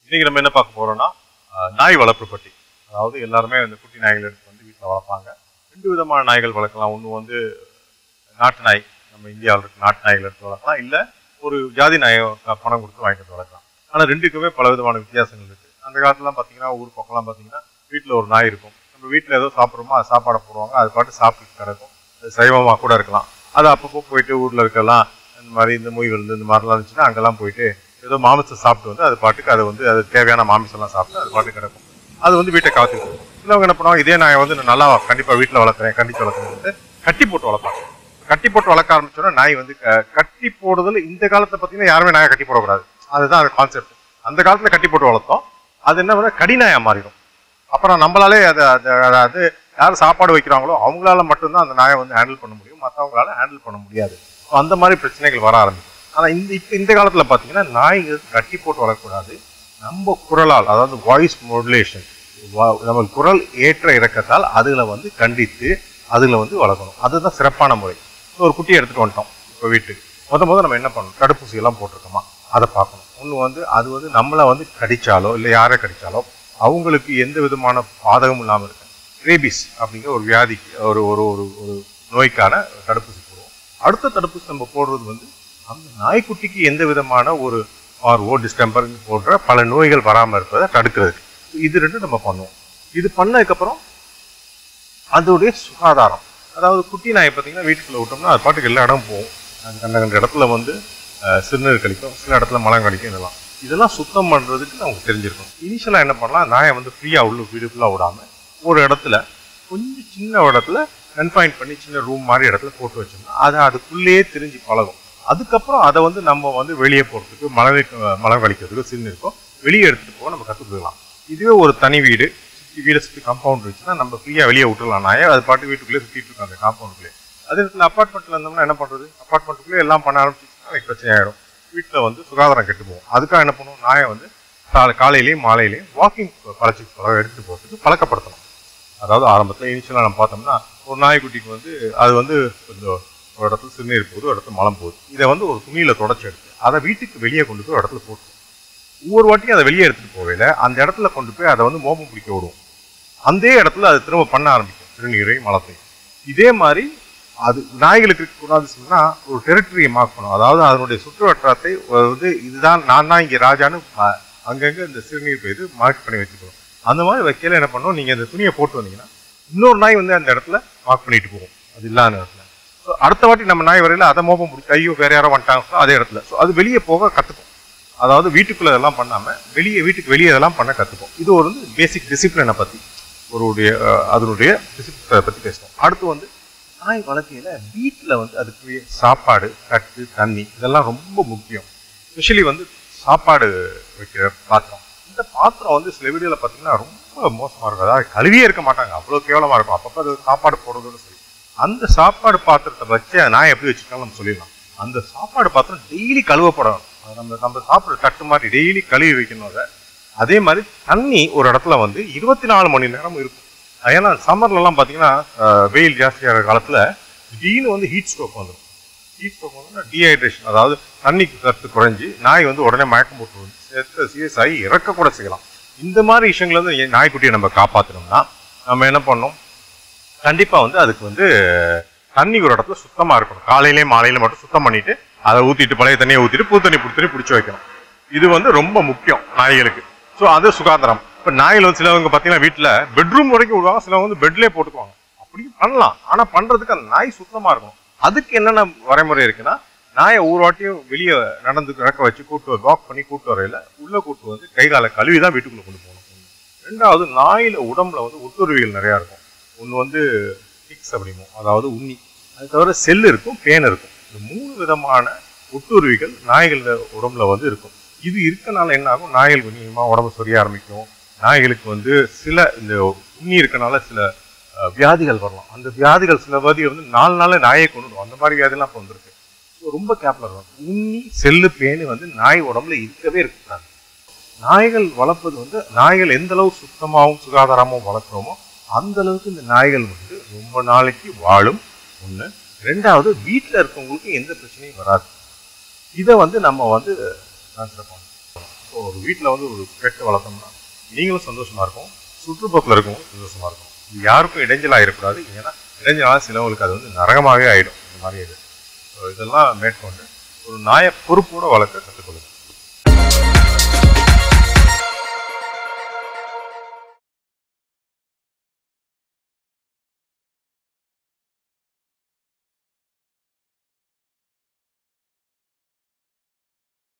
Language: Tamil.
இன்னைக்கு நம்ம என்ன பார்க்க போறோம்னா அஹ், நாய் வளர்ப்பு பற்றி அதாவது எல்லாருமே இந்த குட்டி நாய்கள் எடுத்து வந்து வீட்டில் வளர்ப்பாங்க ரெண்டு விதமான நாய்கள் வளர்க்கலாம் ஒன்று வந்து நாட்டு நாய் நம்ம இந்தியாவில் இருக்க நாட்டு நாய்கள் எடுத்து வளர்க்கலாம் இல்லை ஒரு ஜாதி நாயை க- பணம் கொடுத்து வாங்கிட்டு வந்து வளர்க்கலாம் ஆனால் ரெண்டுக்குமே பல விதமான வித்தியாசங்கள் இருக்கு அந்த காலத்துலாம் பார்த்தீங்கன்னா ஊர் பக்கம்லாம் பார்த்தீங்கன்னா வீட்டில் ஒரு நாய் இருக்கும் நம்ம வீட்டில் ஏதோ சாப்பிட்றோமோ அது சாப்பாடை போடுவாங்க அது பாட்டு சாப்பிட்டு கிடக்கும் அது சைவமாக கூட இருக்கலாம் அது அப்பப்போ போயிட்டு ஊரில் இருக்கலாம் இந்த மாதிரி இந்த மொய் விருந்து இந்த மாதிரிலாம் இருந்துச்சுன்னா அங்கெல்லாம் போயிட்டு ஏதோ மாமிசம் சாப்பிட்டு வந்து அது பாட்டுக்கு அது வந்து அது தேவையான மாமிசம்லாம் சாப்பிட்டு அது பாட்டுக்கு கிடக்கும் அது வந்து வீட்டை காத்துக்கும் சிலவங்க என்ன பண்ணுவாங்க இதே நாயை வந்து நான் நல்லா கண்டிப்பாக வீட்டில் வளர்க்குறேன் கண்டிச்சு வளர்க்குறேன் கட்டி போட்டு வளர்ப்பாங்க கட்டி போட்டு வளர்க்க ஆரம்பிச்சோன்னா நாய் வந்து க- கட்டி போடுறதுல இந்த காலத்தை பார்த்தீங்கன்னா யாருமே நாயை கட்டி போடக்கூடாது அதுதான் அது கான்செப்ட் அந்த காலத்தில் கட்டி போட்டு வளர்த்தோம் அது என்ன பண்ண கடிநாயா மாறிடும் அப்புறம் நம்மளாலே அதை அதை- அதாவது யார் சாப்பாடு வைக்கிறாங்களோ அவங்களால மட்டும்தான் அந்த நாயை வந்து ஹேண்டில் பண்ண முடியும் மற்றவங்களால ஹேண்டில் பண்ண முடியாது So, அந்த மாதிரி பிரச்சனைகள் வர ஆரம்பிக்கும் ஆனால் இந்த இப்போ இந்த காலத்தில் பார்த்தீங்கன்னா நாய்கள் கட்டி போட்டு வளரக்கூடாது நம்ம குரலால் அதாவது வாய்ஸ் மாடுலேஷன் நம்ம குரல் ஏற்ற இறக்கத்தால் அதுல வந்து கண்டித்து அதுல வந்து வளர்க்கணும் அதுதான் சிறப்பான முறை இப்போ ஒரு குட்டியை எடுத்துட்டு வந்துட்டோம் இப்போ வீட்டுக்கு முத முத நம்ம என்ன பண்ணணும் தடுப்பூசி எல்லாம் போட்டிருக்கோமா அதை பார்க்கணும் ஒன்று வந்து அது வந்து நம்மளை வந்து கடிச்சாலோ இல்லை யாரை கடிச்சாலோ அவங்களுக்கு எந்த விதமான பாதகமும் இல்லாமல் இருக்கு ரேபிஸ் அப்படிங்கிற ஒரு வியாதிக்கு ஒரு ஒரு ஒரு ஒரு நோய்க்கான தடுப்பூசி போடுவோம் அடுத்த தடுப்பூசி நம்ம போடுறது வந்து அந்த நாய்க்குட்டிக்கு எந்த விதமான ஒரு ஆர்ஓ டிஸ்டம்பர் போன்ற பல நோய்கள் வராமல் இருப்பதை தடுக்கிறதுக்கு இது ரெண்டும் நம்ம பண்ணுவோம் இது பண்ணதுக்கப்புறம் அதோடைய சுகாதாரம் அதாவது குட்டி நாயை பார்த்தீங்கன்னா வீட்டுக்குள்ள விட்டோம்னா அது பாட்டுக்கு எல்லா இடம் போகும் அது கண்ட கண்ட இடத்துல வந்து அஹ், சிறுநீர் கழிக்கும் சில இடத்துல மலம் கழிக்கும் இதெல்லாம் இதெல்லாம் சுத்தம் பண்ணுறதுக்கு நமக்கு தெரிஞ்சிருக்கும் இனிஷியலாக என்ன பண்ணலாம் நாயை வந்து ஃப்ரீயாக உள்ள வீடு ஃபுல்லாக விடாமல் ஒரு இடத்துல கொஞ்சம் சின்ன இடத்துல கன்ஃபைன் பண்ணி சின்ன ரூம் மாதிரி இடத்துல போட்டு வச்சோம்னா அது அதுக்குள்ளேயே தெரிஞ்சு பழகும் அதுக்கப்புறம் அதை வந்து நம்ம வந்து வெளியே போகிறதுக்கு மலம் மலம் கழிக்கிறதுக்கு சிறுநீருக்கோ வெளியே எடுத்துகிட்டு போக நம்ம கற்றுக்கலாம் இதுவே ஒரு தனி வீடு சுற்றி வீடை சுற்றி காம்பவுண்ட் இருந்துச்சுன்னா நம்ம ஃப்ரீயாக வெளியே விட்டுலாம் நாயை அது பாட்டு வீட்டுக்குள்ளே சுற்றிட்டு இருக்கோம் அந்த காம்பவுண்டுக்குள்ளே அதே இடத்துல அப்பார்ட்மெண்ட்டில் இருந்தோம்னா என்ன பண்ணுறது அப்பார்ட்மெண்ட்டுக்குள்ளே எல்லாம் பண்ண ஆரம்பிச்சிச்சுன்னா எனக்கு பிரச்சனை ஆகிடும் வீட்டில் வந்து சுகாதாரம் கெட்டு போகும் அதுக்காக என்ன பண்ணுவோம் நாயை வந்து காலை காலையிலையும் மாலையிலையும் வாக்கிங் பழச்சி எடுத்துகிட்டு போகிறதுக்கு பழக்கப்படுத்தணும் அதாவது ஆரம்பத்தில் இனிஷியலாக நம்ம பார்த்தோம்னா ஒரு நாய்க்குட்டிக்கு வந்து அது வந்து கொஞ்சம் ஒரு இடத்துல சிறுநீர் போகுது ஒரு இடத்துல மலம் போகுது இதை வந்து ஒரு துணியில் தொடச்சி எடுத்து அதை வீட்டுக்கு வெளியே கொண்டு போய் ஒரு இடத்துல போட்டு ஒவ்வொரு வாட்டியும் அதை வெளியே எடுத்துகிட்டு போகையில அந்த இடத்துல கொண்டு போய் அதை வந்து மோப்பம் பிடிக்க விடுவோம் அந்த இடத்துல அது திரும்ப பண்ண ஆரம்பிக்கும் சிறுநீரையும் மலத்தையும் இதே மாதிரி அது நாய்களுக்கு இருக்கக்கூடாது சொன்னா ஒரு டெரிட்டரியை மார்க் பண்ணும் அதாவது அதனுடைய சுற்று வட்டாரத்தை வந்து இதுதான் நான் தான் இங்கே ராஜான்னு அ- அங்கங்க இந்த சிறுநீர் பெய்து மார்க் பண்ணி வச்சுக்கணும் அந்த மாதிரி வைக்கல என்ன பண்ணும் நீங்க இந்த துணியை போட்டு வந்தீங்கன்னா இன்னொரு நாய் வந்து அந்த இடத்துல மார்க் பண்ணிட்டு போகும் அது இல்லாத இடத்துல So, அடுத்த வாட்டி நம்ம நாய் வரையில அதை மோப்பம் பிடிச்சி ஐயோ வேற யாரோ வந்துட்டாங்க அதே இடத்துல ஸோ அது வெளியே போக கத்துக்கும் அதாவது வீட்டுக்குள்ள இதெல்லாம் பண்ணாம வெளியே வீட்டுக்கு வெளியே இதெல்லாம் பண்ண கத்துக்கும் இது ஒரு வந்து பேசிக் டிசிப்ளினை பத்தி ஒருடைய அஹ், அதனுடைய டிசிப்ளினை பத்தி பேசணும் அடுத்து வந்து நாய் வளர்க்கையில வீட்டில் வந்து அதுக்கு சாப்பாடு கட்டு தண்ணி இதெல்லாம் ரொம்ப முக்கியம் ஸ்பெஷலி வந்து சாப்பாடு வைக்கிற பாத்திரம் இந்த பாத்திரம் வந்து சில வீடுகளில் பார்த்தீங்கன்னா ரொம்ப மோசமாக இருக்கும் அதாவது கழுவியே இருக்க மாட்டாங்க அவ்வளோ கேவலமாக இருக்கும் அப்பப்போ அது சாப்பாடு போடுறதோட சரி அந்த சாப்பாடு பாத்திரத்தை வச்சு நான் எப்படி வச்சுக்கலாம் நம்ம சொல்லிடலாம் அந்த சாப்பாடு பாத்திரம் டெய்லி கழுவப்படணும் அது நம்ம நம்ம சாப்பிட்ற தட்டு மாதிரி டெய்லி கழுவி வைக்கணும் அதை அதே மாதிரி தண்ணி ஒரு இடத்துல வந்து இருபத்தி நாலு மணி நேரம் இருக்கும் ஏன்னா சம்மர்லலாம் பார்த்தீங்கன்னா அஹ், வெயில் ஜாஸ்தியாக காலத்தில் திடீர்னு வந்து ஹீட் ஸ்ட்ரோக் வந்துடும் ஹீட் ஸ்ட்ரோக் வந்து டீஹைட்ரேஷன் அதாவது தண்ணிக்கு சத்து குறைஞ்சி நாய் வந்து உடனே மயக்கம் போட்டு வந்து சேர்த்து சீரியஸ் ஆகி இறக்க கூட செய்யலாம் இந்த மாதிரி விஷயங்கள் வந்து என் நாய்க்குட்டியை நம்ம காப்பாற்றணும்னா நம்ம என்ன பண்ணோம் கண்டிப்பாக வந்து அதுக்கு வந்து தண்ணி ஒரு இடத்துல சுத்தமாக இருக்கணும் காலையிலேயும் மாலையில மட்டும் சுத்தம் பண்ணிட்டு அதை ஊற்றிட்டு பழைய தண்ணியை ஊற்றிட்டு பூ தண்ணி பிடிச்சிட்டு பிடிச்சி வைக்கணும் இது வந்து ரொம்ப முக்கியம் நாய்களுக்கு ஸோ அது சுகாதாரம் இப்போ நாய்கள் வந்து சிலவங்க பார்த்தீங்கன்னா வீட்டில் பெட்ரூம் வரைக்கும் விடுவாங்க சிலவங்க வந்து பெட்லேயே போட்டுக்குவாங்க அப்படியும் பண்ணலாம் ஆனால் பண்ணுறதுக்கு அந்த நாய் சுத்தமாக இருக்கணும் அதுக்கு என்னென்ன வரைமுறை இருக்குன்னா நாயை ஒரு வாட்டியும் வெளியே நடந்து நடக்க வச்சு கூட்டு வாக் பண்ணி கூட்டு வரையில உள்ள கூட்டு வந்து கை காலை கழுவி தான் வீட்டுக்குள்ள கொண்டு போகணும் ரெண்டாவது நாயில உடம்புல வந்து ஒட்டுருவிகள் நிறையா இருக்கும் ஒன்று வந்து டிக்ஸ் அப்படிமோ அதாவது உண்ணி அது தவிர செல் இருக்கும் பேன் இருக்கும் இந்த மூணு விதமான ஒட்டுருவிகள் நாய்கள் உடம்புல வந்து இருக்கும் இது இருக்கனால என்ன ஆகும் நாய்கள் கொஞ்சமாக உடம்பு சொரிய ஆரம்பிக்கும் நாய்களுக்கு வந்து சில இந்த உண்ணி இருக்கனால சில அஹ், வியாதிகள் வரலாம் அந்த வியாதிகள் சில வியாதிகள் வந்து நாலு நாள் நாயை கொண்டுடும் அந்த மாதிரி வியாதிலாம் இப்போ வந்திருக்கு So, ரொம்ப கேப்ல இருக்கும் உண்ணி செல்லு பேனு வந்து நாய் உடம்புல இருக்கவே இருக்கக்கூடாது நாய்கள் வளர்ப்பது வந்து நாய்கள் எந்த அளவு சுத்தமாகவும் சுகாதாரமாகவும் வளர்க்குறோமோ அந்த அளவுக்கு இந்த நாய்கள் வந்து ரொம்ப நாளைக்கு வாழும் ஒன்று ரெண்டாவது வீட்டில் இருக்கவங்களுக்கு எந்த பிரச்சனையும் வராது இதை வந்து நம்ம வந்து consider பண்ணணும் ஸோ ஒரு வீட்டில் வந்து ஒரு பெட்டை வளர்த்தோம்னா நீங்களும் சந்தோஷமா இருக்கும் சுற்றுப்புறத்தில் இருக்கவும் சந்தோஷமா இருக்கும் இது யாருக்கும் இடைஞ்சல் ஆகிடக்கூடாது ஏன்னா இடைஞ்சலாக சிலவங்களுக்கு அது வந்து நரகமாகவே ஆயிடும் இந்த மாதிரி இது ஸோ இதெல்லாம் மேற்கொண்டு ஒரு நாயை பொறுப்போட வளர்க்க கற்றுக்கொள்ளுங்க